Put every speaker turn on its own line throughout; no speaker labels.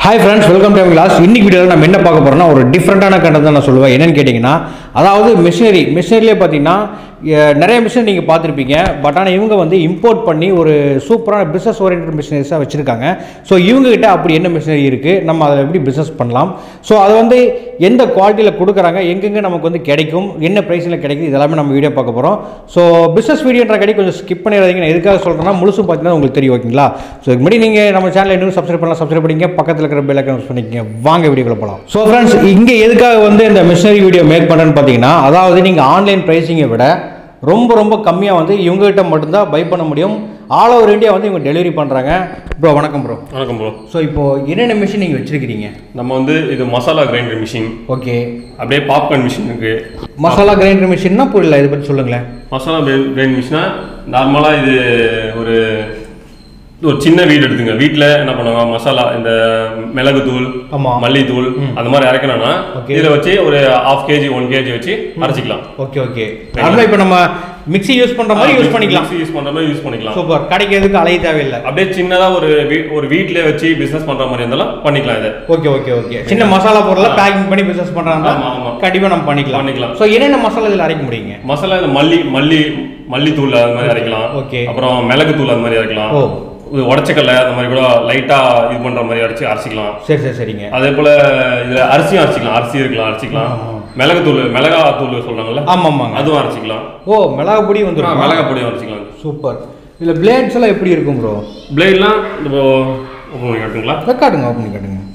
Hi friends welcome to class இன்னைக்கு வீடியோவில் நம்ம என்ன பார்க்க போறோம்னா ஒரு டிஃப்ரெண்ட்டான கண்டென்ட் தான் நான் சொல்லுவேன் என்னன்னு கேட்டிங்கன்னா அதாவது மிஷினரி மிஷினரிலே பார்த்தீங்கன்னா எ- நிறைய மிஷின் நீங்கள் பார்த்துருப்பீங்க பட் ஆனால் இவங்க வந்து இம்போர்ட் பண்ணி ஒரு சூப்பரான பிஸ்னஸ் ஓரியன்ட் மிஷினரிஸாக வச்சுருக்காங்க ஸோ இவங்ககிட்ட அப்படி என்ன மிஷினரி இருக்குது நம்ம அதில் எப்படி பிஸ்னஸ் பண்ணலாம் ஸோ அது வந்து எந்த குவாலிட்டியில் கொடுக்குறாங்க எங்கெங்கே நமக்கு வந்து கிடைக்கும் என்ன ப்ரைஸில் கிடைக்குது இதெல்லாமே நம்ம வீடியோ பார்க்க போகிறோம் ஸோ பிஸ்னஸ் வீடியோன்ற கடை கொஞ்சம் ஸ்கிப் பண்ணிடாதீங்க நான் எதுக்காக சொல்கிறேன்னா முழுசும் பார்த்தீங்கன்னா உங்களுக்கு தெரியும் ஓகேங்களா ஸோ இதுக்கு முன்னாடி நீங்கள் நம்ம சேனலை இன்னும் சப்ஸ்கிரைப் பண்ணலாம் சப்ஸ்கிரைப் பண்ணிங்க பக்கத்தில் இருக்கிற பெல் ஐக்கன் பண்ணிக்கங்க வாங்க வீடியோக்குள்ள போகலாம் ஸோ ஃப்ரெண்ட்ஸ் இங்கே எதுக்காக வந்து இந்த மிஷினரி வீடியோ மேக் பண்ணுறேன்னு பார்த்தீங்கன்னா அதாவது நீங்கள் ஆன்லைன் ப்ரைஸிங்கை விட ரொம்ப ரொம்ப கம்மியாக வந்து இவங்ககிட்ட மட்டும்தான் பை பண்ண முடியும் ஆல் ஓவர் இந்தியா வந்து இவங்க டெலிவரி பண்ணுறாங்க ப்ரோ வணக்கம் ப்ரோ
வணக்கம் ப்ரோ
ஸோ இப்போது என்னென்ன மிஷின் நீங்கள் வச்சுருக்கிறீங்க
நம்ம வந்து இது மசாலா கிரைண்டர் மிஷின்
ஓகே
அப்படியே பாப்கார்ன் மிஷின் இருக்கு
மசாலா கிரைண்டர் மிஷின்னா புரியல இதை பற்றி சொல்லுங்களேன்
மசாலா கிரைண்ட் மிஷினா நார்மலாக இது ஒரு ஒரு சின்ன வீடு எடுத்துங்க வீட்டில் என்ன பண்ணுவாங்க மசாலா இந்த மிளகு தூள்
ஆமா.
மல்லித்தூள் அந்த மாதிரி இறக்கணும்னா
Okay.
இதில் வச்சு ஒரு ஹாஃப் கேஜி ஒன் கேஜி வச்சு அரைச்சிக்கலாம்
ஓகே ஓகே நார்மலாக இப்போ நம்ம மிக்ஸி யூஸ் பண்ணுற மாதிரி யூஸ் பண்ணிக்கலாம்
யூஸ் பண்ணுற மாதிரி யூஸ் பண்ணிக்கலாம்
சூப்பர் கடைக்கு எதுக்கு அலைய தேவையில்லை
அப்படியே சின்னதா ஒரு வீ- ஒரு வீட்டிலே வச்சு பிசினஸ் பண்ற மாதிரி இருந்தாலும் பண்ணிக்கலாம் இதை
ஓகே ஓகே ஓகே சின்ன மசாலா பொருளை பேக்கிங் பண்ணி பிசினஸ் பண்றாங்க
ஆமா, ஆமா.
கண்டிப்பா நம்ம பண்ணிக்கலாம்
பண்ணிக்கலாம்.
ஸோ என்னென்ன மசாலா இதில் அரைக்க முடியுங்க
மசாலா இந்த மல்லி மல்லி மல்லித்தூள் அது மாதிரி அரைக்கலாம்
Okay.
அப்புறம் மிளகு தூள் அது மாதிரி அரைக்கலாம்
ஓ.
இது உடச்சக்கல்ல அந்த மாதிரி கூட லைட்டா இது பண்ற மாதிரி அரைச்சு அரைச்சிக்கலாம்
சரி சரி சரிங்க
அதே போல இதுல அரிசியும் அரைச்சிக்கலாம் அரிசி இருக்கலாம் அரைச்சிக்கலாம் மிளகு தூள் மிளகா தூள் சொல்றாங்கல்ல
ஆமா ஆமாங்க
அதுவும் அரைச்சிக்கலாம்
ஓ மிளகா பொடி வந்துடும்
மிளகா பொடியும் அரைச்சிக்கலாம்
சூப்பர் இதில் பிளேட்ஸ் எல்லாம் எப்படி இருக்கும் ப்ரோ
பிளேட்லாம் இப்போ open பண்ணி காட்டுங்களா
காட்டுங்க ஓப்பன் பண்ணி காட்டுங்க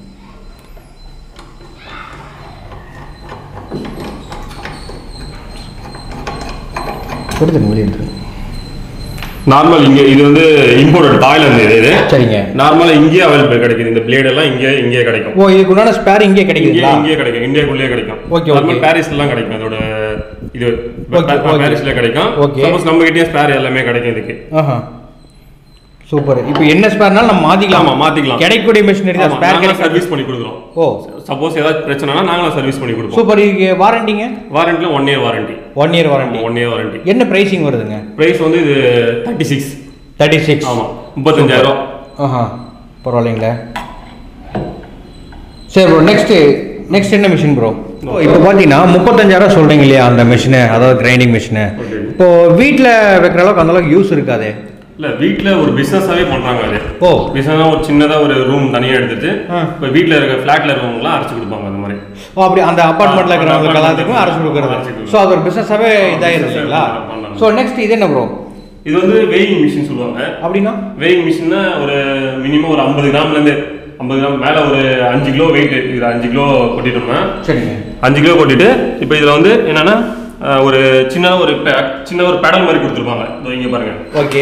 எடுத்துருங்க வெளியே எடுத்துருங்க
நார்மல் இங்க இது வந்து இம்போர்ட்டட் தாய்லாந்து இது இது
சரிங்க
நார்மலா இங்கேயே அவைலபிள் கிடைக்குது இந்த பிளேட் எல்லாம் இங்கே இங்கேயே கிடைக்கும்
ஓ இதுக்கு உண்டான ஸ்பேர் இங்கே
இங்கே
கிடைக்குதுங்களா
இங்கேயே கிடைக்கும் இந்தியாக்குள்ளேயே கிடைக்கும்
Okay,
நார்மல்
okay.
பாரிஸ்லாம் கிடைக்கும் அதோட இது
Okay, okay.
பாரிஸ்ல கிடைக்கும்
Okay.
சப்போஸ் நம்ம கிட்டயே ஸ்பேர் எல்லாமே கிடைக்கும் இதுக்கு
ஆஹா சூப்பர் இப்போ என்ன ஸ்பேர்னாலும் நம்ம மாற்றிக்கலாம்
ஆமா மாத்திக்கலாம்
கிடைக்கக்கூடிய மிஷினரி தான் ஸ்பேர் கிடைக்கும்
சர்வீஸ் பண்ணி கொடுக்குறோம்
ஓ
சப்போஸ் ஏதாவது பிரச்சனைனா நாங்களும் சர்வீஸ் பண்ணி கொடுப்போம்
சூப்பர் இதுக்கு வாரண்டிங்க
வாரண்டில one year warranty
one year warranty
one year warranty
என்ன ப்ரைஸிங் வருதுங்க
பிரைஸ் வந்து இது தேர்ட்டி சிக்ஸ்
தேர்ட்டி சிக்ஸ்
ஆமா முப்பத்தஞ்சாயிரம்
ஆஹா பரவாயில்லைங்களே சரி ப்ரோ நெக்ஸ்ட்டு நெக்ஸ்ட் என்ன மிஷின் ப்ரோ இப்போ பார்த்தீங்கன்னா முப்பத்தஞ்சாயிரம் சொல்கிறீங்க இல்லையா அந்த மிஷினு அதாவது கிரைண்டிங் மிஷினு
Okay.
இப்போ வீட்டில் வைக்கிற அளவுக்கு அந்த அளவுக்கு யூஸ் இருக்காதே
இல்ல வீட்ல ஒரு பிசினஸாவே பண்றாங்க அது
ஓ
பிசினஸா ஒரு சின்னதா ஒரு ரூம் தனியா எடுத்துட்டு
ஆ.
இப்ப வீட்ல இருக்க ஃபிளாட்ல இருக்கவங்கலாம் அரைச்சு கொடுப்பாங்க அந்த மாதிரி
ஓ அப்படி அந்த அப்பார்ட்மெண்ட்டில்
ஆ,
இருக்கிறவங்களுக்கு
apartment
எல்லாத்துக்கும் அரைச்சு
அரைச்சு
கொடுக்குறது
கொடுக்குறது.
ஸோ அது ஒரு பிஸ்னஸாகவே இதாகிருது இல்லைங்களா
பண்ணலாம்.
ஸோ நெக்ஸ்ட் இது என்ன ப்ரோ
இது வந்து வெயிங் மிஷின் சொல்லுவாங்க
அப்படின்னா
வெயிங் மிஷின்னா ஒரு மினிமம் ஒரு ஐம்பது கிராம்லேருந்து ஐம்பது கிராம் மேலே ஒரு அஞ்சு கிலோ வெயிட் இது அஞ்சு கிலோ கொட்டிட்டோம்னா
சரிங்க
அஞ்சு கிலோ கொட்டிட்டு இப்போ இதில் வந்து என்னன்னா அஹ், ஒரு சின்ன ஒரு pe- சின்ன ஒரு பெடல் மாதிரி கொடுத்துருப்பாங்க இதோ இங்கே பாருங்க
ஓகே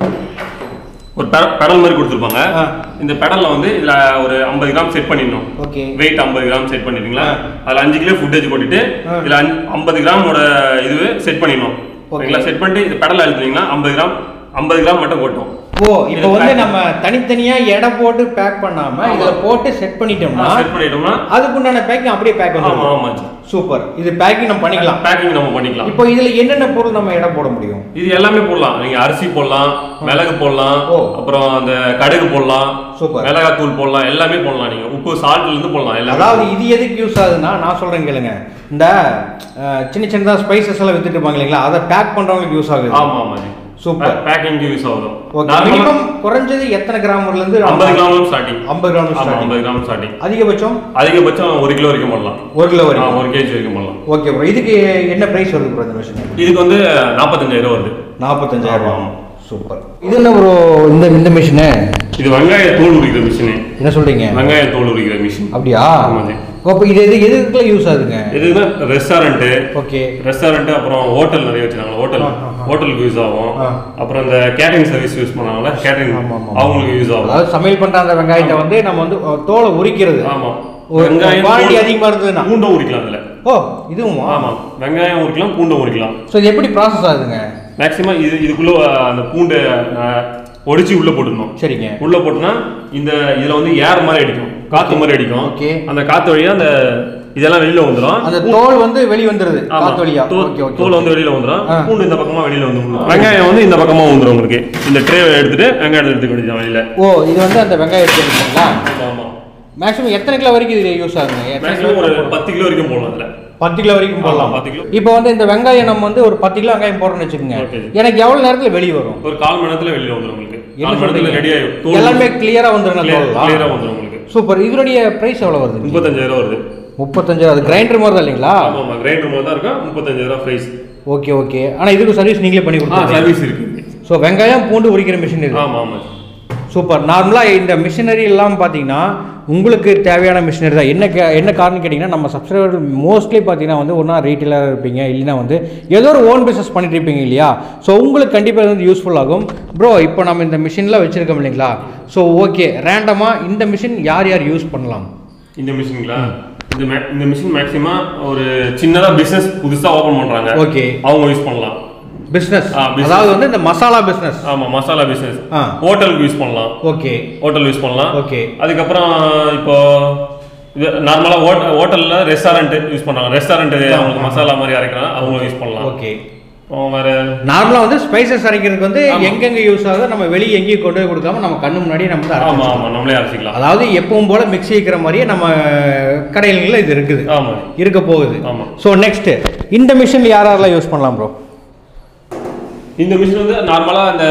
ஒரு பெடல் மாதிரி கொடுத்துருப்பாங்க
ஆ.
இந்த பெடல்ல வந்து இதுல ஒரு ஐம்பது கிராம் செட் பண்ணிடணும்
ஓகே
வெயிட் ஐம்பது கிராம் செட் பண்ணிட்டீங்களா
ஆ.
அதுல அஞ்சு கிலோ ஃபுட்டேஜ் கொட்டிட்டு
ஆ.
இதுல ஐம்பது கிராமோட இது செட் பண்ணிடணும்
Okay.
ஓகேங்களா செட் பண்ணிட்டு இது பெடல் அழுத்துனீங்கன்னா ஐம்பது கிராம் ஐம்பது கிராம் மட்டும் கொட்டும்
ஓ இப்போ
இது
வந்து
pack.
நம்ம தனித்தனியா எடை போட்டு பேக் பண்ணாம
ஆமா.
இதுல போட்டு செட் பண்ணிட்டோம்னா
செட் பண்ணிட்டோம்னா
அதுக்குண்டான பேக்கிங் அப்படியே பேக்
ஆமா
வந்துடும்
ஆமா
சூப்பர் இது பேக்கிங் நம்ம பண்ணிக்கலாம்
பேக்கிங் நம்ம பண்ணிக்கலாம்
இப்போ இதுல என்னென்ன பொருள் நம்ம எடை போட முடியும்
இது எல்லாமே போடலாம் நீங்க அரிசி போடலாம் மிளகு போடலாம்
ஓ.
அப்புறம் அந்த கடுகு போடலாம்
Super.
மிளகாய் தூள் போடலாம் எல்லாமே போடலாம் நீங்க உப்பு சால்ட்ல இருந்து போடலாம் எல்லாமே
அதாவது இது எதுக்கு யூஸ் ஆகுதுன்னா நான் சொல்றேன் கேளுங்க இந்த அஹ், சின்ன சின்னதா ஸ்பைசஸ் எல்லாம் வித்துட்டு இருப்பாங்க இல்லைங்களா அதை பேக் பண்றவங்களுக்கு யூஸ் ஆகுது
ஆமா ஆமா ஜி
Super.
பேக்கிங் யூஸ் ஆகும்
ஓகே
நார்மலா
மினிமம் குறைஞ்சது எத்தனை கிராம்ல இருந்து
50 கிராம் ஸ்டார்டிங்
50 கிராம்
ஆமா
ஸ்டார்டிங்
50 கிராம் ஸ்டார்டிங்
அதிகபட்சம்
அதிகபட்சம் ஒரு கிலோ வரைக்கும் பண்ணலாம்
ஒரு கிலோ
ஆ,
வரைக்கும்
ஒரு கேஜி வரைக்கும் பண்ணலாம்
ஓகே ப்ரோ இதுக்கு என்ன பிரைஸ் வருது ப்ரோ இந்த மிஷின்
இதுக்கு வந்து நாற்பத்தஞ்சாயிரம் வருது
நாற்பத்தஞ்சாயிரம்
ஆமா,
ரூபா சூப்பர் இது என்ன ப்ரோ இந்த இந்த மிஷினு
இது வெங்காய தோல் உரிக்கிற மிஷினு
என்ன சொல்றீங்க
வெங்காய தோல் உரிக்கிற மிஷின்
அப்படியா
ஆமா ஜி.
அப்போ இது எது எதுக்குலாம் யூஸ் ஆகுதுங்க
எதுனா ரெஸ்டாரண்ட்டு
ஓகே
ரெஸ்டாரண்ட் அப்புறம் ஹோட்டல் நிறைய வச்சிருக்காங்க ஹோட்டல்
ஆ, ஆ, ஆ.
ஹோட்டலுக்கு யூஸ் ஆகும்
ஆ.
அப்புறம் இந்த கேட்டரிங் சர்வீஸ் யூஸ் பண்ணாங்கல்ல கேட்டரிங்
ஆமா, ஆமா.
அவங்களுக்கு யூஸ் ஆகும்
அதாவது சமையல் பண்ற அந்த வெங்காயத்தை வந்து நம்ம வந்து அஹ், தோலை உரிக்கிறது
ஆமா
ஒரு
வெங்காயம்
குவாலிட்டி
பூண்டு-
அதிகமா இருந்ததுன்னா
பூண்டும் உரிக்கலாம் அதுல
ஓ இதுவும்
ஆமா வெங்காயம் உரிக்கலாம் பூண்டும் உரிக்கலாம்
ஸோ இது எப்படி ப்ராசஸ் ஆகுதுங்க
மேக்ஸிமம் இது இதுக்குள்ள அஹ், அந்த பூண்டை அஹ், ஒடிச்சு உள்ள போட்டுடணும்
சரிங்க
உள்ள போட்டுனா இந்த இதுல வந்து ஏர் மாதிரி அடிக்கும் காத்து மாதிரி அடிக்கும்
Okay.
அந்த காத்து வழியா அந்த இதெல்லாம் வெளியில வந்துரும்
அந்த தோல் வந்து வெளி வந்துருது
ஆமா.
காத்து வழியா
தோல்
ஓகே ஓகே
தோல் வந்து வெளியில வந்துரும்
ஆ.
பூண்டு இந்த பக்கமா வெளியில வந்து விழுந்துரும். வெங்காயம் வந்து இந்த பக்கமா வந்துரும் உங்களுக்கு இந்த ட்ரே எடுத்துட்டு வெங்காயம் எடுத்துக்க வேண்டியது வெளியில
ஓ இது வந்து அந்த வெங்காயம் எடுத்துருக்கீங்களா
ஆமா
மேக்ஸிமம் எத்தனை கிலோ வரைக்கும் இது யூஸ் ஆகுங்க எத்தனை கிலோ
மேக்ஸிமம் ஒரு பத்து கிலோ வரைக்கும் போடலாம் அதில்
பத்து கிலோ வரைக்கும் போடலாம்
ஆமா, பத்து கிலோ.
இப்போ வந்து இந்த வெங்காயம் நம்ம வந்து ஒரு பத்து கிலோ வெங்காயம் போடுறோம்னு வச்சுக்கோங்க
Okay.
எனக்கு எவ்வளவு நேரத்துல வெளியே வரும்
ஒரு கால் மணி நேரத்தில் வெளியில் வந்துடும் உங்களுக்கு
என்ன
கால் மணி நேரத்தில்
சொல்றீங்க?
ரெடி ஆகிடும்
எல்லாமே கிளியரா வந்துருங்க
கிளியராக வந்துடும் உங்களுக்கு
சூப்பர் இதனுடைய பிரைஸ் எவ்வளவு வருது
முப்பத்தஞ்சாயிரம் வருது
முப்பத்தஞ்சாயிரம் அது கிரைண்டர் மாதிரி தான் இல்லைங்களா
ஆமாம் ஆமாம் கிரைண்டர் மாதிரி தான் இருக்கும் முப்பத்தஞ்சாயிரம் ப்ரைஸ்
ஓகே ஓகே ஆனா இதுக்கு சர்வீஸ் நீங்களே பண்ணி
ஆ
கொடுத்துருங்க
சர்வீஸ் இருக்கு
ஸோ வெங்காயம் பூண்டு உரிக்கிற மிஷின் இது
ஆமாம் ஆமாம்
சூப்பர் நார்மலாக இந்த மிஷினரி எல்லாம் பார்த்தீங்கன்னா உங்களுக்கு தேவையான மிஷினரி தான் என்ன கே- என்ன காரணம் கேட்டிங்கன்னா நம்ம சப்ஸ்கிரைபர் மோஸ்ட்லி பார்த்தீங்கன்னா வந்து ஒன்றா ரீட்டெயிலாக இருப்பீங்க இல்லைன்னா வந்து ஏதோ ஒரு ஓன் பிஸ்னஸ் பண்ணிட்டு இருப்பீங்க இல்லையா ஸோ உங்களுக்கு கண்டிப்பாக இது வந்து யூஸ்ஃபுல் ஆகும் ப்ரோ இப்போ நம்ம இந்த மிஷின்லாம் வச்சுருக்கோம் இல்லைங்களா ஸோ ஓகே ரேண்டமாக இந்த மிஷின் யார் யார் யூஸ் பண்ணலாம்
இந்த மிஷின்ங்களா இந்த மே- இந்த மிஷின் மேக்ஸிமம் ஒரு சின்னதா பிசினஸ் புதுசா ஓபன் பண்றாங்க
ஓகே
அவங்க யூஸ் பண்ணலாம்
பிஸ்னஸ்
ஆ, business.
அதாவது வந்து இந்த மசாலா பிஸ்னஸ்
ஆமா மசாலா பிசினஸ்
ஆ
ஹோட்டலுக்கு யூஸ் பண்ணலாம்
ஓகே
ஹோட்டல் யூஸ் பண்ணலாம்
ஓகே
அதுக்கப்புறம் இப்போ இது நார்மலா ஹோட்டல்ல ரெஸ்டாரண்ட் யூஸ் பண்றாங்க ரெஸ்டாரண்ட் அவங்களுக்கு மசாலா மாதிரி அரைக்கிறாங்க அவங்க யூஸ் பண்ணலாம்
ஓகே
அப்புறம் வேற
நார்மலாக வந்து ஸ்பைசஸ் அரைக்கிறதுக்கு வந்து எங்கெங்க யூஸ் ஆகுதோ நம்ம வெளியே எங்கேயும் கொண்டு போய் கொடுக்காம நம்ம கண்ணு முன்னாடி நம்ம வந்து
ஆமா
அரைச்சிக்கலாம்.
ஆமா நம்மளே அரைச்சிக்கலாம்
அதாவது எப்பவும் போல மிக்ஸி இருக்கிற மாதிரியே நம்ம கடைகளில் இது இருக்குது
ஆமா
இருக்க போகுது
ஆமா
ஸோ நெக்ஸ்ட் இந்த மிஷின் யார் யாரெல்லாம் யூஸ் பண்ணலாம் ப்ரோ
இந்த மிஷின் வந்து நார்மலா இந்த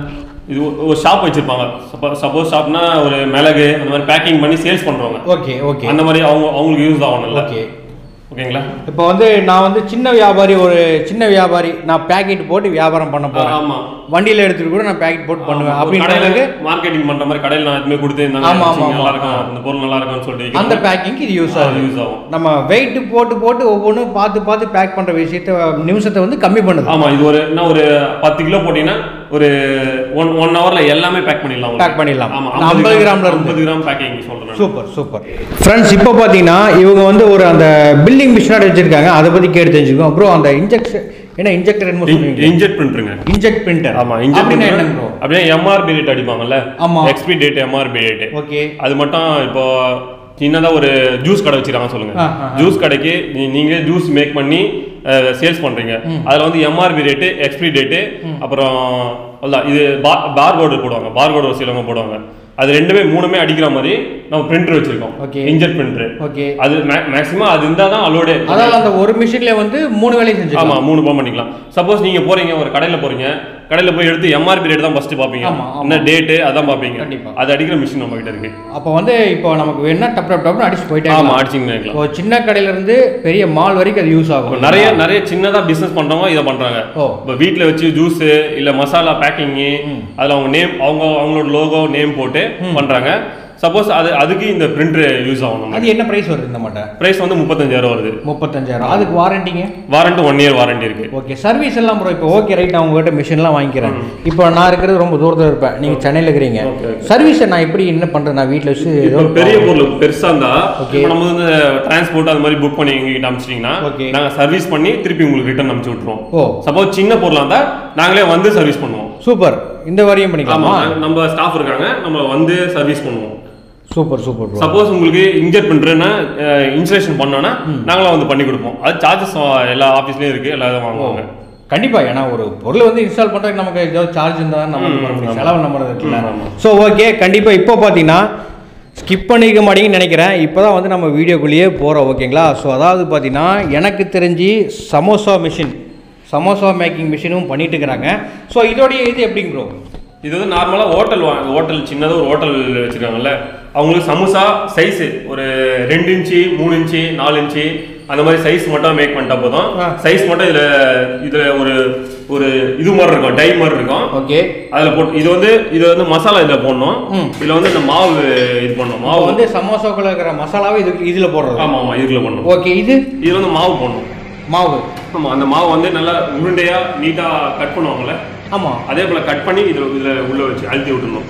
இது ஒரு- ஒரு ஷாப் வச்சிருப்பாங்க சப்போஸ் ஷாப்னா ஒரு மிளகு அந்த மாதிரி பேக்கிங் பண்ணி சேல்ஸ் பண்றவங்க
ஓகே ஓகே
அந்த மாதிரி அவங்க அவங்களுக்கு யூஸ் ஆகணும்ல
ஓகே
ஓகேங்களா
இப்போ வந்து நான் வந்து சின்ன வியாபாரி ஒரு சின்ன வியாபாரி நான் பேக்கெட் போட்டு வியாபாரம் பண்ண போறேன்
ஆமா
வண்டியில எடுத்துட்டு கூட நான் பேக்கெட் போட்டு பண்ணுவேன்
ஒரு கடையில
அப்படின்றதுக்கு
மார்க்கெட்டிங் பண்ற மாதிரி கடையில நான் எதுவுமே கொடுத்து இந்த
ஆமா, ஆமா,
நல்லா
ஆமா.
இருக்கும் இந்த பொருள் நல்லா இருக்கும்னு சொல்லிட்டு
அந்த பேக்கிங்க்கு இது யூஸ் ஆகுது
யூஸ் ஆகும்
நம்ம வெயிட் போட்டு போட்டு ஒவ்வொன்றும் பார்த்து பார்த்து பேக் பண்ற விஷயத்த நிமிஷத்தை வந்து கம்மி பண்ணுது
ஆமா இது ஒரு என்ன ஒரு பத்து கிலோ போட்டீங்கன்னா ஒரு ஒன் ஒன் ஹவர்ல எல்லாமே பேக் பண்ணிடலாம் உங்களுக்கு.
பேக் பண்ணிடலாம்
ஆமா
நான் 50 கிராம்ல இருந்து
ஐம்பது கிராம் பேக்கிங் சொல்றேன் நான்.
சூப்பர் சூப்பர் ஃப்ரெண்ட்ஸ் இப்போ பார்த்தீங்கன்னா இவங்க வந்து ஒரு அந்த பில்டிங் மிஷினாக வச்சிருக்காங்க அதை பற்றி கேட்டு தெரிஞ்சுக்கோம் அப்புறம் அந்த இன்ஜெக்ஷன் என்ன இன்ஜெக்டர் என்ன சொல்லுவீங்க
இன்ஜெக்ட் பிரிண்டருங்க
இன்ஜெக்ட் பிரிண்டர்
ஆமா இன்ஜெக்ட்
அப்படின்னா
பிரிண்டர்
என்னங்க ப்ரோ
அப்படியே எம்ஆர்பி ரேட் அடிப்பாங்கல்ல
ஆமா.
Expiry date MRP date
okay
அது மட்டும் இப்போ சின்னதா ஒரு ஜூஸ் கடை வச்சிருக்காங்க சொல்லுங்க
ஆ, ஆ, ஆ.
ஜூஸ் கடைக்கு நீ- நீங்களே ஜூஸ் மேக் பண்ணி சேல்ஸ் பண்றீங்க அதுல வந்து எம்ஆர்பி ரேட்டு எக்ஸ்பி டேட்டு அப்புறம் அதான் இது பார் கோடு போடுவாங்க பார் கோடு ஒரு சிலவங்க போடுவாங்க அது ரெண்டுமே மூணுமே அடிக்கிற மாதிரி நம்ம பிரிண்டர் வச்சிருக்கோம்
Okay.
இன்ஜெக்ட் பிரிண்டர்
ஓகே
அது மேக்ஸிமம் அது இருந்தா தான் அலோடு
அதாவது அந்த ஒரு மிஷின்ல வந்து மூணு வேலையும் செஞ்சுக்கலாம்
ஆமா மூணு பம் பண்ணிக்கலாம் சப்போஸ் நீங்க போறீங்க ஒரு கடையில போறீங்க கடையில போய் எடுத்து எம்ஆர்பி ரேட் தான் ஃபர்ஸ்ட் பாப்பீங்க
ஆமா, ஆமா.
என்ன டேட்டு அதான் பாப்பீங்க
கண்டிப்பா.
அது அடிக்கிற மிஷின் நம்ம கிட்ட இருக்கு
அப்போ வந்து இப்போ நமக்கு வேணா டப் டப் டப்னு அடிச்சு போயிட்டே
ஆமா
இருக்கலாம்.
அடிச்சிங்கன்னா இருக்கலாம்
இப்போ சின்ன கடையில இருந்து பெரிய மால் வரைக்கும் அது யூஸ் ஆகும்
நிறைய நிறைய சின்னதா பிசினஸ் பண்றவங்க இதை பண்றாங்க
ஓ
இப்போ வீட்ல வச்சு ஜூஸ் இல்ல மசாலா பேக்கிங் அதுல அவங்க நேம் அவங்க அவங்களோட லோகோ நேம் போட்டு பண்றாங்க சப்போஸ் அது அதுக்கு இந்த பிரிண்டர் யூஸ் ஆகும்
அது என்ன பிரைஸ் வருது இந்த மாட்டை
பிரைஸ் வந்து முப்பத்தஞ்சாயிரம் வருது
முப்பத்தஞ்சாயிரம் அதுக்கு வாரண்டிங்க
வாரண்டி ஒன் இயர் வாரண்டி இருக்கு
ஓகே சர்வீஸ் எல்லாம் ப்ரோ இப்போ ஓகே ரைட் நான் உங்ககிட்ட மிஷின்லாம் வாங்கிக்கிறேன் இப்போ நான் இருக்கிறது ரொம்ப தூரத்தில் இருப்பேன் நீங்கள் சென்னையில் இருக்கிறீங்க
Okay, okay.
சர்வீஸை நான் எப்படி என்ன பண்ணுறேன் நான் வீட்டில் வச்சு ஏதோ
இப்போ பெரிய பொருள் பெருசா இருந்தா
Okay.
இப்போ நம்ம வந்து டிரான்ஸ்போர்ட் அது மாதிரி புக் பண்ணி எங்ககிட்ட அனுப்பிச்சிட்டிங்கன்னா
Okay.
நாங்க சர்வீஸ் பண்ணி திருப்பி உங்களுக்கு ரிட்டர்ன் அனுப்பிச்சு விட்டுருவோம்
ஓ
சப்போஸ் சின்ன பொருளா இருந்தா நாங்களே வந்து சர்வீஸ் பண்ணுவோம்
சூப்பர் இந்த வரையும்
ஆமா
பண்ணிக்கலாமா
நாங்க- நம்ம ஸ்டாஃப் இருக்காங்க நம்ம வந்து சர்வீஸ் பண்ணுவோம்
சூப்பர் சூப்பர் ப்ரோ
சப்போஸ் உங்களுக்கு இன்ஜெக்ட் பண்றேன்னா இன்ஸ்டலேஷன் பண்ணோன்னா நாங்களும் வந்து பண்ணி கொடுப்போம் அது சார்ஜஸ் எல்லா ஆஃபீஸ்லயும் இருக்கு எல்லா இதுவும் வாங்குவாங்க
கண்டிப்பா ஏன்னா ஒரு பொருள் வந்து இன்ஸ்டால் பண்றதுக்கு நமக்கு ஏதோ சார்ஜ் இருந்தால் தான் நம்ம
ம்,
பண்ண முடியும்
ஆமா.
செலவு நம்ம இருக்குல்ல
ம், ஆமா.
ஸோ ஓகே கண்டிப்பா இப்போ பார்த்தீங்கன்னா ஸ்கிப் பண்ணிக்க மாட்டீங்கன்னு நினைக்கிறேன் இப்போ தான் வந்து நம்ம வீடியோக்குள்ளேயே போகிறோம் ஓகேங்களா ஸோ அதாவது பார்த்தீங்கன்னா எனக்கு தெரிஞ்சு சமோசா மிஷின் சமோசா மேக்கிங் மிஷினும் பண்ணிட்டு இருக்கிறாங்க ஸோ இதோடைய இது எப்படிங்க ப்ரோ
இது வந்து நார்மலாக ஹோட்டல் வா ஹோட்டல் சின்னதாக ஒரு ஹோட்டல் வச்சுருக்காங்கல்ல அவங்களுக்கு சமோசா சைஸு ஒரு ரெண்டு இன்ச்சு மூணு இன்ச்சு நாலு இன்ச்சு அந்த மாதிரி சைஸ் மட்டும் மேக் பண்ணிட்டா போதும்
ஆ.
சைஸ் மட்டும் இதில் இதில் ஒரு ஒரு இது மாதிரி இருக்கும் டை மாதிரி இருக்கும்
ஓகே
அதில் போட்டு இது வந்து இது வந்து மசாலா இதில் போடணும்
ம்.
இதில் வந்து இந்த மாவு இது பண்ணணும்
மாவு
மாவு வந்து
வந்து சமோசாக்குள்ள இருக்கிற மசாலாவை இது இதில் போடுறது
ஆமாம் ஆமாம் இதுக்குள்ள பண்ணணும்
ஓகே இது
இதில் வந்து மாவு போடணும்
மாவு
ஆமாம் அந்த மாவு வந்து நல்லா உருண்டையாக நீட்டாக கட் பண்ணுவாங்கல்ல
ஆமாம்
அதே போல் கட் பண்ணி இதில் இதில் உள்ளே வச்சு அழுத்தி விட்டுணும்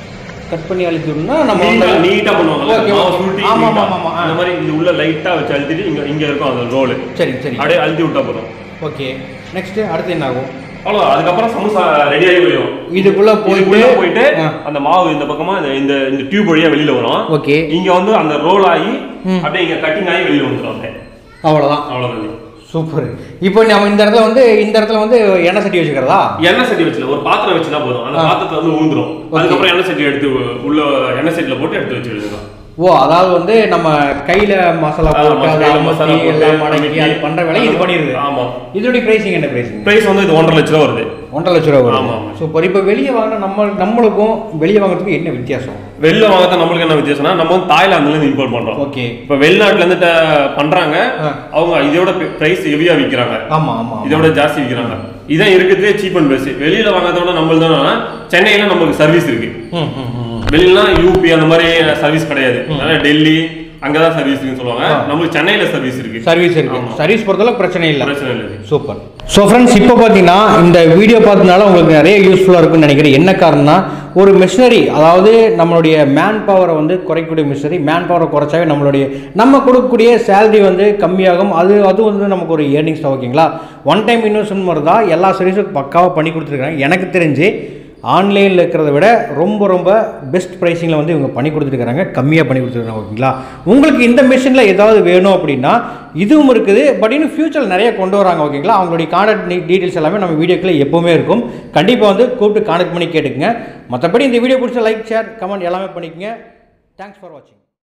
கட் பண்ணி அழுத்திடணும்னா நம்ம
நீட்டா
வந்து
நீட்டா பண்ணுவாங்கல்ல
Okay,
மாவு
okay.
சுருட்டி
ஆமா,
நீட்டா.
ஆமா, ஆமா, ஆ.
அந்த மாதிரி இது உள்ள லைட்டா வச்சு அழுத்திட்டு இங்க இங்க இருக்கும் அந்த ரோல்
சரி சரி
அப்படியே அழுத்தி விட்டா போதும்
ஓகே நெக்ஸ்ட் அடுத்து என்ன ஆகும்
அவ்வளோ அதுக்கப்புறம் சமோசா ரெடி ஆகி போயிடும்
இதுக்குள்ள
இதுக்குள்ள
போயிட்டு
போயிட்டு
ஆ.
அந்த மாவு இந்த பக்கமா இந்த இந்த இந்த டியூப் வழியா வெளியில வரும்
ஓகே
இங்க வந்து அந்த ரோல் ஆகி
ம்.
அப்படியே இங்க கட்டிங் ஆகி வெளியில வந்துடும் அப்படியே
அவ்வளோதான்
அவ்வளவுதான்
சூப்பர் இப்போ நம்ம இந்த இடத்துல வந்து இந்த இடத்துல வந்து எண்ணெய் சட்டி வச்சுக்கிறதா
எண்ணெய் சட்டி வச்சுல ஒரு பாத்திரம் வச்சுனா போதும் அந்த
ஆ.
பாத்திரத்தை வந்து ஊந்துரும் அதுக்கப்புறம் எண்ணெய் சட்டி எடுத்து உள்ள எண்ணெய் சட்டில போட்டு எடுத்து வச்சு விடுங்க
ஓ அதாவது வந்து நம்ம கையில மசாலா
ஆமா,
போட்டு அதை
கையில
அமர்த்தி,
மசாலா போட்டு,
எல்லாம் மடக்கி
அமுக்கி,
அது பண்ற வேலை இது பண்ணிடுது
ஆமா
இதோட பிரைசிங் என்ன பிரைசிங்
பிரைஸ் வந்து இது ஒன்றரை லட்ச ரூபா வருது
ஒன்றரை லட்ச ரூபா
ஆமா,
வரும்
ஆமா.
சூப்பர் இப்போ வெளியே வாங்கினா நம்ம நம்மளுக்கும் வெளியே வாங்குறதுக்கும் என்ன வித்தியாசம்
வெளில வாங்கத்தான் நம்மளுக்கு என்ன வித்தியாசம்னா நம்ம வந்து தாய்லாந்துல இருந்து இம்போர்ட் பண்றோம்
ஓகே
இப்ப வெளிநாட்டுல இருந்து ட- பண்றாங்க
ஆ.
அவங்க இதோட பிரைஸ் ஹெவியா விக்கிறாங்க
ஆமா ஆமா
இதோட ஜாஸ்தி விக்கிறாங்க இதான் இருக்கிறதே சீப் அண்ட் பெஸ்ட் வெளியில வாங்குறத விட நம்மளுக்கு தான் சென்னையில நமக்கு சர்வீஸ் இருக்கு
ம் ம் ம்
வெளியிலனா யூபி அந்த மாதிரி சர்வீஸ் கிடையாது அதனால டெல்லி அங்கதான் சர்வீஸ் இருக்குன்னு சொல்லுவாங்க நம்மளுக்கு சென்னையில சர்வீஸ் இருக்கு
சர்வீஸ் இருக்கு சர்வீஸ் பொறுத்தளவு பிரச்சனை இல்லை
பிரச்சனை இல்லை
சூப்பர் ஸோ ஃப்ரெண்ட்ஸ் இப்போ பார்த்தீங்கன்னா இந்த வீடியோ பார்த்ததுனால உங்களுக்கு நிறைய யூஸ்ஃபுல்லாக இருக்கும்னு நினைக்கிறேன் என்ன காரணம்னா ஒரு மிஷினரி அதாவது நம்மளுடைய மேன் பவரை வந்து குறைக்கக்கூடிய மிஷினரி மேன் பவரை குறைச்சாவே நம்மளுடைய நம்ம கொடுக்கக்கூடிய சேலரி வந்து கம்மியாகும் அது அது வந்து நமக்கு ஒரு ஏர்னிங்ஸ் தான் ஓகேங்களா ஒன் டைம் இன்வெஸ்ட்மெண்ட் மாதிரி தான் எல்லா சர்வீஸும் பக்காவாக பண்ணி கொடுத்துருக்காங்க எனக்கு தெரிஞ்சு ஆன்லைனில் இருக்கிறத விட ரொம்ப ரொம்ப பெஸ்ட் ப்ரைஸிங்கில் வந்து இவங்க பண்ணி கொடுத்துருக்காங்க கம்மியாக பண்ணி கொடுத்துருக்காங்க ஓகேங்களா உங்களுக்கு இந்த மிஷினில் ஏதாவது வேணும் அப்படின்னா இதுவும் இருக்குது பட் இன்னும் ஃபியூச்சரில் நிறைய கொண்டு வராங்க ஓகேங்களா அவங்களுடைய கான்டாக்ட் டீட்டெயில்ஸ் எல்லாமே நம்ம வீடியோக்குள்ள எப்போவுமே இருக்கும் கண்டிப்பாக வந்து கூப்பிட்டு கான்டாக்ட் பண்ணி கேட்டுக்குங்க மற்றபடி இந்த வீடியோ பிடிச்ச லைக் ஷேர் கமெண்ட் எல்லாமே பண்ணிக்கங்க தேங்க்ஸ் ஃபார் வாட்சிங்